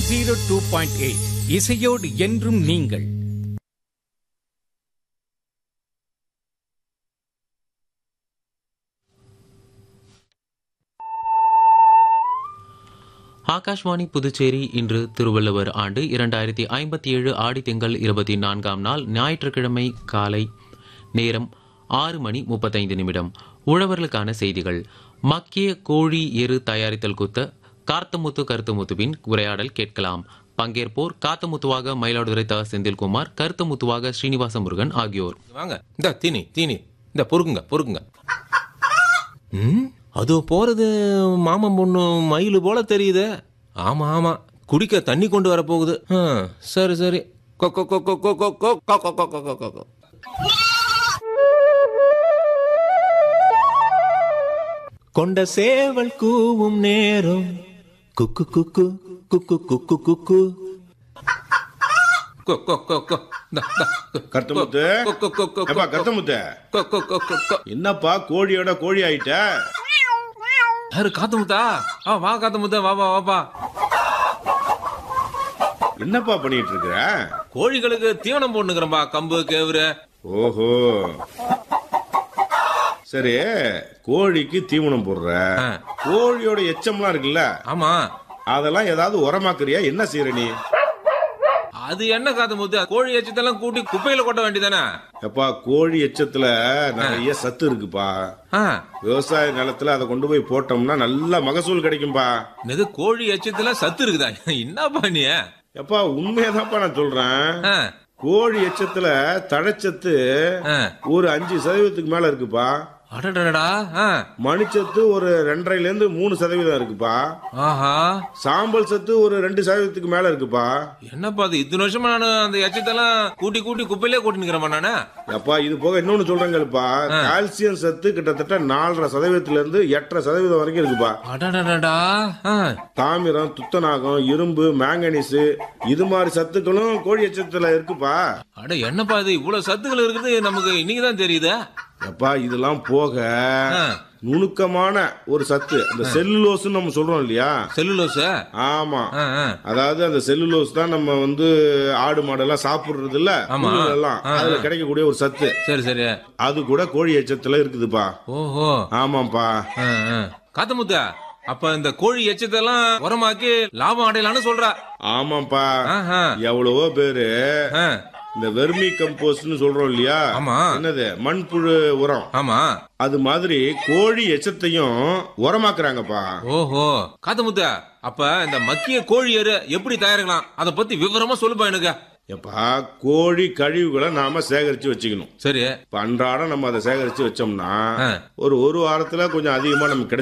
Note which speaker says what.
Speaker 1: Zero two point eight இசையோடு என்றும் நீங்கள்
Speaker 2: ஆகாஷ்வாணி புதுச்சேரி இன்று திருவள்ளுவர் ஆண்டு இரண்டாயிரத்தி ஐம்பத்தி ஏழு ஆடி திங்கள் இருபத்தி நான்காம் நாள் ஞாயிற்றுக்கிழமை காலை நேரம் ஆறு மணி முப்பத்தைந்து நிமிடம் உழவர்களுக்கான செய்திகள் மக்கிய கோழி எரு தயாரித்தல் குத்த கார்த்தமுத்து கருத்துமுத்துவின் உரையாடல் கேட்கலாம் பங்கேற்போர் காத்தமுத்துவாக மயிலாடுதுறை த செந்தில்குமார் கருத்தமுத்துவாக ஸ்ரீனிவாச முருகன் ஆகியோர்
Speaker 3: வாங்க இந்த தீனி தீனி இந்த பொறுக்குங்க பொறுக்குங்க ம் அது போறது மாமன் பொண்ணு மயில் போல தெரியுது ஆமா ஆமா குடிக்க தண்ணி கொண்டு வர போகுது ஆ, சரி சரி கொ, கொ, கொ, கொ, கொ, கொ, கொ, கொ, கொ, கொ, கொ, கொ, கொ. கொண்ட சேவல் கூவும் நேரம் குக்கு குக்கு குக்கு குக்கு குக்கு கொ, கொ, கொ, கொ. இந்தா, இந்தா.
Speaker 4: கருத்தமுத்து
Speaker 3: கொ, கொ, கொ, கொ,
Speaker 4: ஏப்பா
Speaker 3: கொ,
Speaker 4: கருத்தமுத்து
Speaker 3: கொ, கொ, கொ, கொ, கொ.
Speaker 4: என்னப்பா கோழியோட கோழி ஆயிட்ட
Speaker 3: யாரு காத்தமுத்தா ஆ வா காத்தமுத்தா வா வா வாப்பா
Speaker 4: என்னப்பா பண்ணிட்டு இருக்கிற
Speaker 3: கோழிகளுக்கு தீவனம் போட்டுக்கிறம்பா கம்பு கேவுரு
Speaker 4: ஓஹோ சரி கோழிக்கு தீவனம் போடுற
Speaker 3: ஆ.
Speaker 4: கோழியோட எச்சம்லாம் இருக்குல்ல
Speaker 3: ஆமா
Speaker 4: அதெல்லாம் ஏதாவது உரமாக்குறியா என்ன செய்யற நீ
Speaker 3: அது என்ன காத்தமுத்து கோழி எச்சத்தெல்லாம் கூட்டி குப்பையில கொட்ட வேண்டியதானே
Speaker 4: எப்பா கோழி எச்சத்துல நிறைய சத்து இருக்குப்பா
Speaker 3: ஆ
Speaker 4: விவசாய நிலத்துல அதை கொண்டு போய் போட்டோம்னா நல்ல மகசூல் கிடைக்கும்பா
Speaker 3: இது கோழி எச்சத்துல சத்து இருக்குதா என்னப்பா நீ
Speaker 4: எப்பா உண்மையதான்ப்பா நான் சொல்றேன்
Speaker 3: ஆ,
Speaker 4: கோழி எச்சத்துல தழைச்சத்து
Speaker 3: ஆ.
Speaker 4: ஒரு அஞ்சு சதவீதத்துக்கு மேல இருக்குப்பா
Speaker 3: அடடடடா ஆ,
Speaker 4: மணிச்சத்து ஒரு ரெண்டரைல இருந்து மூணு சதவீதம் இருக்குப்பா
Speaker 3: ஆஹா
Speaker 4: சாம்பல் சத்து ஒரு ரெண்டு சதவீதத்துக்கு மேல இருக்குப்பா
Speaker 3: என்னப்பா அது இத்தனை வருஷமா நான் அந்த எச்சத்தெல்லாம் கூட்டி கூட்டி குப்பையிலே கூட்டி நிக்கிறேன் நானு
Speaker 4: அப்பா இது போக இன்னொன்னு சொல்றேங்கப்பா கால்சியம் சத்து கிட்டத்தட்ட நாலரை சதவீதத்துல இருந்து எட்டரை சதவீதம் வரைக்கும் இருக்குப்பா
Speaker 3: அடடடடா ஆ,
Speaker 4: தாமிரம் துத்தநாகம் இரும்பு மேங்கனீஸ் இது மாதிரி சத்துக்களும் கோழி எச்சத்துல இருக்குப்பா
Speaker 3: அட என்னப்பா இது இவ்வளவு சத்துக்கள் இருக்குது நமக்கு இன்னைக்கு தான் தெரியுது
Speaker 4: அப்பா இதெல்லாம் போக
Speaker 3: ஆ.
Speaker 4: நுணுக்கமான ஒரு சத்து அந்த செல்லுலோஸ் நம்ம சொல்றோம் இல்லையா
Speaker 3: செல்லுலோஸ்
Speaker 4: ஆமா
Speaker 3: ஆ, ஆ.
Speaker 4: அதாவது அந்த செல்லுலோஸ் தான் நம்ம வந்து ஆடு மாடெல்லாம் சாப்பிடுறது இல்ல
Speaker 3: ஆமா.
Speaker 4: புல்லுல எல்லாம்
Speaker 3: ஆ,
Speaker 4: அதுல கிடைக்கக்கூடிய ஒரு சத்து
Speaker 3: சரி சரி
Speaker 4: அது கூட கோழி எச்சத்துல இருக்குதுப்பா
Speaker 3: ஓஹோ
Speaker 4: ஆமாப்பா
Speaker 3: ஆ, ஆ. காத்தமுத்தா அப்ப இந்த கோழி எச்சத்தெல்லாம் உரமாக்கி லாபம் அடையலாம்னு சொல்ற
Speaker 4: ஆமாப்பா
Speaker 3: ஆஹா.
Speaker 4: எவ்வளவோ பேரு
Speaker 3: ஆ,
Speaker 4: இந்த வெர்மி கம்போஸ்ட்னு சொல்றோம் இல்லையா
Speaker 3: ஆமா.
Speaker 4: என்னது மண்புழு உரம்
Speaker 3: ஆமா
Speaker 4: அது மாதிரி கோழி எச்சத்தையும் உரமாக்குறாங்கப்பா
Speaker 3: ஓஹோ காத்தமுத்தா அப்ப இந்த மக்கிய கோழி எரு எப்படி தயாரிக்கலாம் அத பத்தி விவரமா சொல்லுப்பா எனக்கு
Speaker 4: எப்பா கோழி கழிவுகளை நாம சேகரிச்சு வச்சுக்கணும்
Speaker 3: சரி
Speaker 4: இப்ப அன்றாடம் நம்ம அதை சேகரிச்சு வச்சோம்னா
Speaker 3: ஆ.
Speaker 4: ஒரு ஒரு வாரத்துல கொஞ்சம் அதிகமா நமக்கு கிடைக்கும்